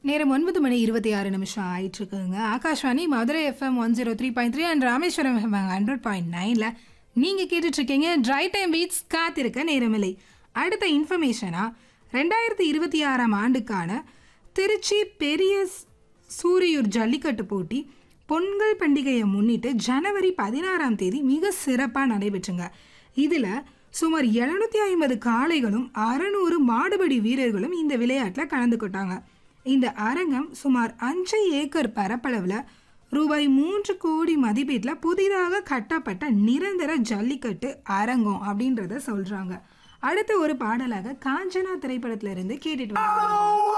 நேரம் ஒன்பது மணி இருபத்தி ஆறு நிமிஷம் ஆயிட்டு இருக்குங்க Akashvani Madurai FM one zero three point three and Rameswaram FM hundred point நைனில் நீங்கள் கேட்டுட்டு இருக்கீங்க ட்ரை டைம் பீட்ஸ் காத்திருக்க நேரமில்லை அடுத்த இன்ஃபர்மேஷனாக ரெண்டாயிரத்தி இருபத்தி ஆறாம் ஆண்டுக்கான திருச்சி பெரிய ஸ்- சூரியூர் ஜல்லிக்கட்டு போட்டி பொங்கல் பண்டிகையை முன்னிட்டு ஜனவரி பதினாறாம் தேதி மிக சிறப்பாக நடைபெற்றுங்க இதில் சுமார் எழுநூத்தி ஐம்பது காளைகளும் அறநூறு மாடுபடி வீரர்களும் இந்த விளையாட்டில் கலந்துக்கிட்டாங்க இந்த அரங்கம் சுமார் அஞ்சு ஏக்கர் பரப்பளவில் ரூபாய் மூன்று கோடி மதிப்பீட்டில் புதிதாக கட்டப்பட்ட நிரந்தர ஜல்லிக்கட்டு அரங்கம் அப்படின்றத சொல்றாங்க அடுத்த ஒரு பாடலாக காஞ்சனா திரைப்படத்துல இருந்து கேட்டுட்டு வராங்க